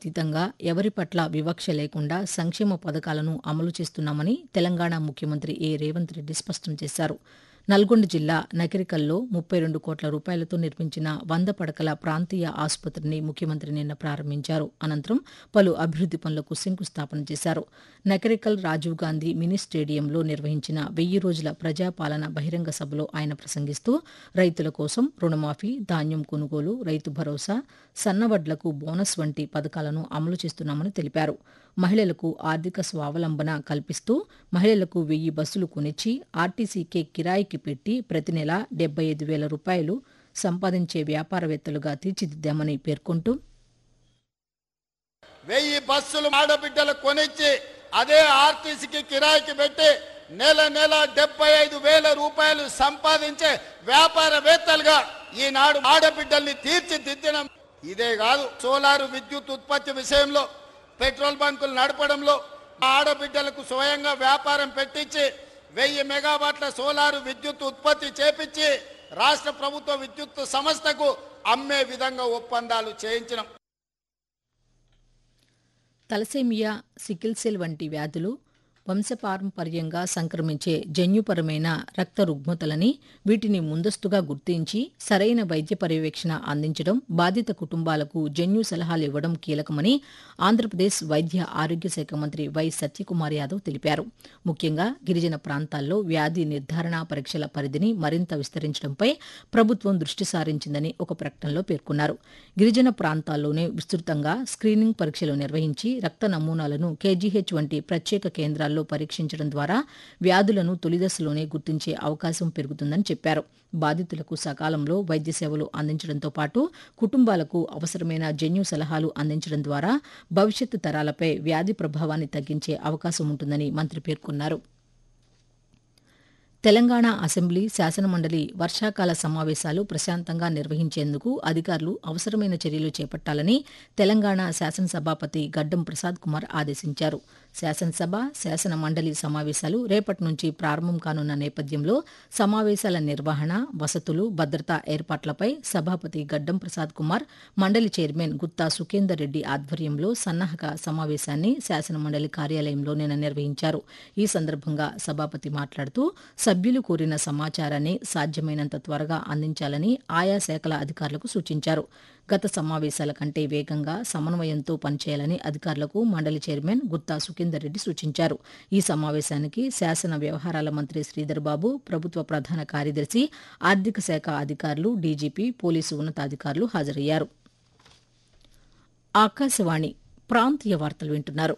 అతీతంగా ఎవరి పట్ల వివక్ష లేకుండా సంక్షేమ పథకాలను అమలు చేస్తున్నామని తెలంగాణ ముఖ్యమంత్రి ఏ రేవంత్ రెడ్డి స్పష్టం చేశారు నల్గొండ జిల్లా నకిరికల్లో ముప్పై రెండు కోట్ల రూపాయలతో నిర్మించిన వంద పడకల ప్రాంతీయ ఆసుపత్రిని ముఖ్యమంత్రి నిన్న ప్రారంభించారు అనంతరం పలు అభివృద్ది పనులకు శంకుస్థాపన చేశారు నకిరికల్ రాజీవ్ గాంధీ మినీ స్టేడియంలో నిర్వహించిన వెయ్యి రోజుల ప్రజాపాలన బహిరంగ సభలో ఆయన ప్రసంగిస్తూ రైతుల కోసం రుణమాఫీ ధాన్యం కొనుగోలు రైతు భరోసా సన్నవడ్లకు బోనస్ వంటి పథకాలను అమలు చేస్తున్నామని తెలిపారు మహిళలకు ఆర్థిక స్వావలంబన కల్పిస్తూ మహిళలకు వెయ్యి బస్సులు కొనిచ్చి ఆర్టీసీకే కిరాయికి పెట్టి ప్రతి నెల డెబ్బై ఐదు వేల రూపాయలు సంపాదించే వ్యాపారవేత్తలుగా తీర్చిదిద్దామని పేర్కొంటూ వెయ్యి బస్సులు ఆడబిడ్డలు కొనిచ్చి అదే ఆర్టీసీకి కిరాయికి పెట్టి నెల నెల డెబ్బై ఐదు వేల రూపాయలు సంపాదించే వ్యాపారవేత్తలుగా ఈనాడు ఆడబిడ్డల్ని తీర్చిదిద్దడం ఇదే కాదు సోలారు విద్యుత్ ఉత్పత్తి విషయంలో పెట్రోల్ బంకులు నడపడంలో ఆడబిడ్డలకు స్వయంగా వ్యాపారం పెట్టించి వెయ్యి మెగావాట్ల సోలారు విద్యుత్ ఉత్పత్తి చేపించి రాష్ట్ర ప్రభుత్వ విద్యుత్ సంస్థకు అమ్మే విధంగా ఒప్పందాలు చేయించడం తలసేమియా సికిల్ సెల్ వంటి వ్యాధులు వంశపారంపర్యంగా సంక్రమించే జన్యుపరమైన రక్త రుగ్మతలని వీటిని ముందస్తుగా గుర్తించి సరైన వైద్య పర్యవేక్షణ అందించడం బాధిత కుటుంబాలకు జన్యు సలహాలు ఇవ్వడం కీలకమని ఆంధ్రప్రదేశ్ వైద్య ఆరోగ్య శాఖ మంత్రి వై సత్యకుమార్ యాదవ్ తెలిపారు ముఖ్యంగా గిరిజన ప్రాంతాల్లో వ్యాధి నిర్ధారణ పరీక్షల పరిధిని మరింత విస్తరించడంపై ప్రభుత్వం దృష్టి సారించిందని ఒక ప్రకటనలో పేర్కొన్నారు గిరిజన ప్రాంతాల్లోనే విస్తృతంగా స్క్రీనింగ్ పరీక్షలు నిర్వహించి రక్త నమూనాలను కేజీహెచ్ వంటి ప్రత్యేక కేంద్రాల్లో పరీక్షించడం ద్వారా వ్యాధులను తొలిదశలోనే గుర్తించే అవకాశం పెరుగుతుందని చెప్పారు బాధితులకు సకాలంలో వైద్య సేవలు అందించడంతో పాటు కుటుంబాలకు అవసరమైన జన్యు సలహాలు అందించడం ద్వారా భవిష్యత్తు తరాలపై వ్యాధి ప్రభావాన్ని తగ్గించే అవకాశం ఉంటుందని మంత్రి పేర్కొన్నారు తెలంగాణ అసెంబ్లీ శాసనమండలి వర్షాకాల సమావేశాలు ప్రశాంతంగా నిర్వహించేందుకు అధికారులు అవసరమైన చర్యలు చేపట్టాలని తెలంగాణ శాసనసభాపతి గడ్డం ప్రసాద్ కుమార్ ఆదేశించారు శాసనసభ శాసన మండలి సమావేశాలు రేపటి నుంచి ప్రారంభం కానున్న నేపథ్యంలో సమావేశాల నిర్వహణ వసతులు భద్రతా ఏర్పాట్లపై సభాపతి గడ్డం ప్రసాద్ కుమార్ మండలి చైర్మన్ గుత్తా సుఖేందర్ రెడ్డి ఆధ్వర్యంలో సన్నాహక సమావేశాన్ని శాసన మండలి కార్యాలయంలో నిన్న నిర్వహించారు ఈ సందర్భంగా సభాపతి మాట్లాడుతూ సభ్యులు కోరిన సమాచారాన్ని సాధ్యమైనంత త్వరగా అందించాలని ఆయా శాఖల అధికారులకు సూచించారు గత సమావేశాల కంటే వేగంగా సమన్వయంతో పనిచేయాలని అధికారులకు మండలి చైర్మన్ గుత్తా సుఖేందర్ రెడ్డి సూచించారు ఈ సమావేశానికి శాసన వ్యవహారాల మంత్రి శ్రీధర్ బాబు ప్రభుత్వ ప్రధాన కార్యదర్శి ఆర్థిక శాఖ అధికారులు డీజీపీ పోలీసు ఉన్నతాధికారులు హాజరయ్యారు ఆకాశవాణి ప్రాంతీయ వార్తలు వింటున్నారు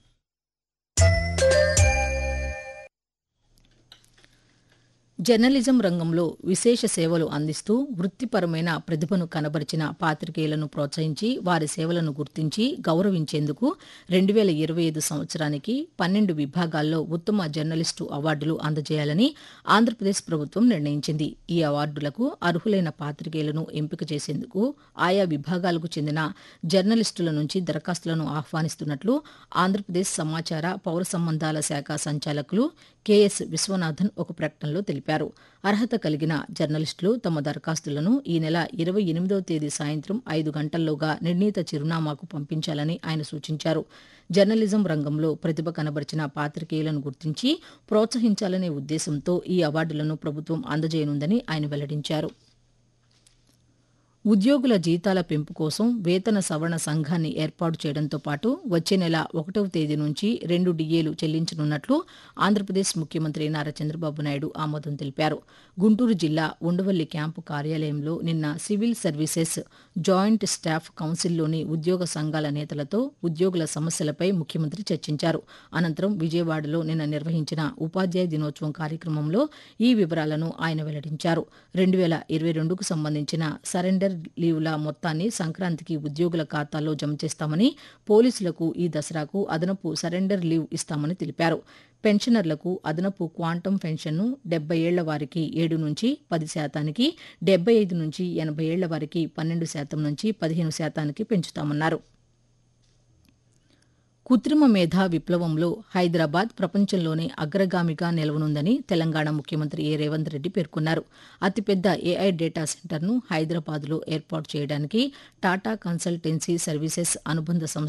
జర్నలిజం రంగంలో విశేష సేవలు అందిస్తూ వృత్తిపరమైన ప్రతిభను కనబరిచిన పాత్రికేయులను ప్రోత్సహించి వారి సేవలను గుర్తించి గౌరవించేందుకు రెండు వేల ఇరవై ఐదు సంవత్సరానికి పన్నెండు విభాగాల్లో ఉత్తమ జర్నలిస్టు అవార్డులు అందజేయాలని ఆంధ్రప్రదేశ్ ప్రభుత్వం నిర్ణయించింది ఈ అవార్డులకు అర్హులైన పాత్రికేయులను ఎంపిక చేసేందుకు ఆయా విభాగాలకు చెందిన జర్నలిస్టుల నుంచి దరఖాస్తులను ఆహ్వానిస్తున్నట్లు ఆంధ్రప్రదేశ్ సమాచార పౌర సంబంధాల శాఖ సంచాలకులు కెఎస్ విశ్వనాథన్ ఒక ప్రకటనలో తెలిపారు అర్హత కలిగిన జర్నలిస్టులు తమ దరఖాస్తులను ఈ నెల ఇరవై ఎనిమిదవ తేదీ సాయంత్రం ఐదు గంటల్లోగా నిర్ణీత చిరునామాకు పంపించాలని ఆయన సూచించారు జర్నలిజం రంగంలో ప్రతిభ కనబరిచిన పాత్రికేయులను గుర్తించి ప్రోత్సహించాలనే ఉద్దేశంతో ఈ అవార్డులను ప్రభుత్వం అందజేయనుందని ఆయన వెల్లడించారు ఉద్యోగుల జీతాల పెంపు కోసం వేతన సవరణ సంఘాన్ని ఏర్పాటు చేయడంతో పాటు వచ్చే నెల ఒకటవ తేదీ నుంచి రెండు డిఏలు చెల్లించనున్నట్లు ఆంధ్రప్రదేశ్ ముఖ్యమంత్రి నారా చంద్రబాబు నాయుడు ఆమోదం తెలిపారు గుంటూరు జిల్లా ఉండవల్లి క్యాంపు కార్యాలయంలో నిన్న సివిల్ సర్వీసెస్ జాయింట్ స్టాఫ్ కౌన్సిల్లోని ఉద్యోగ సంఘాల నేతలతో ఉద్యోగుల సమస్యలపై ముఖ్యమంత్రి చర్చించారు అనంతరం విజయవాడలో నిన్న నిర్వహించిన ఉపాధ్యాయ దినోత్సవం కార్యక్రమంలో ఈ వివరాలను ఆయన వెల్లడించారు రెండు వేల ఇరవై రెండుకు సంబంధించిన సరెండర్ లీవ్ల మొత్తాన్ని సంక్రాంతికి ఉద్యోగుల ఖాతాల్లో జమ చేస్తామని పోలీసులకు ఈ దసరాకు అదనపు సరెండర్ లీవ్ ఇస్తామని తెలిపారు పెన్షనర్లకు అదనపు క్వాంటం పెన్షన్ను డెబ్బై ఏళ్ల వారికి ఏడు నుంచి పది శాతానికి డెబ్బై ఐదు నుంచి ఎనభై ఏళ్ల వారికి పన్నెండు శాతం నుంచి పదిహేను శాతానికి పెంచుతామన్నారు కృత్రిమ మేధా విప్లవంలో హైదరాబాద్ ప్రపంచంలోనే అగ్రగామిగా నిలవనుందని తెలంగాణ ముఖ్యమంత్రి ఏ రేవంత్ రెడ్డి పేర్కొన్నారు అతిపెద్ద ఏఐ డేటా సెంటర్ను హైదరాబాద్లో ఏర్పాటు చేయడానికి టాటా కన్సల్టెన్సీ సర్వీసెస్ అనుబంధ సంస్థ